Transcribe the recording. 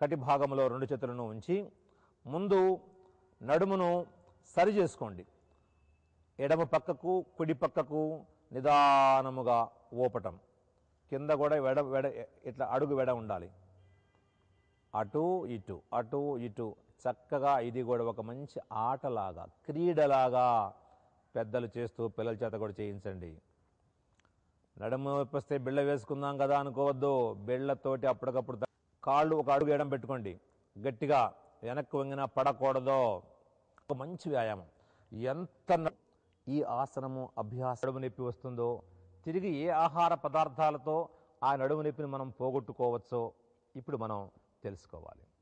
కటి భాగంలో రెండు చేతులను ఉంచి ముందు నడుమును సరి చేసుకోండి ఎడమ పక్కకు కుడి పక్కకు నిదానముగా ఊపటం కింద కూడా వెడ వెడ ఇట్లా అడుగు వెడ ఉండాలి అటు ఇటు అటు ఇటు చక్కగా ఇది కూడా ఒక మంచి ఆటలాగా క్రీడలాగా పెద్దలు చేస్తూ పిల్లల చేత కూడా చేయించండి నడుము నొప్పి వస్తే బిళ్ళ వేసుకుందాం కదా అనుకోవద్దు బిళ్ళతోటి అప్పటికప్పుడు త- కాళ్ళు ఒక అడుగు ఎడం పెట్టుకోండి గట్టిగా వెనక్కి వంగినా పడకూడదు ఒక మంచి వ్యాయామం ఎంత న- ఈ ఆసనము అభ్యాస నడుము నొప్పి వస్తుందో తిరిగి ఏ ఆహార పదార్థాలతో ఆ నడుము నొప్పిని మనం పోగొట్టుకోవచ్చో ఇప్పుడు మనం తెలుసుకోవాలి